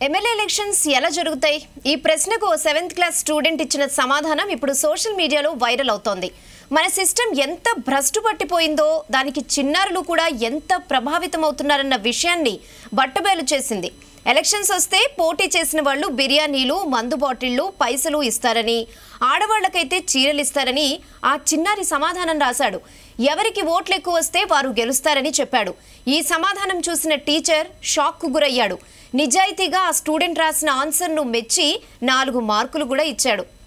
MLA elections ఎలా జరుగుతాయి ఈ ప్రశ్నకు ఓ సెవెంత్ క్లాస్ స్టూడెంట్ ఇచ్చిన సమాధానం ఇప్పుడు సోషల్ మీడియాలో వైరల్ అవుతోంది మన సిస్టమ్ ఎంత భ్రష్టు పట్టిపోయిందో దానికి చిన్నారులు కూడా ఎంత ప్రభావితం అవుతున్నారన్న విషయాన్ని బట్టబయలు చేసింది ఎలక్షన్స్ వస్తే పోటీ చేసిన వాళ్ళు బిర్యానీలు మందు బాటిళ్లు పైసలు ఇస్తారని ఆడవాళ్లకైతే చీరలు ఇస్తారని ఆ చిన్నారి సమాధానం రాశాడు ఎవరికి ఓట్లు ఎక్కువ వస్తే వారు గెలుస్తారని చెప్పాడు ఈ సమాధానం చూసిన టీచర్ షాక్కు గురయ్యాడు నిజాయితీగా ఆ స్టూడెంట్ రాసిన ఆన్సర్ను మెచ్చి నాలుగు మార్కులు కూడా ఇచ్చాడు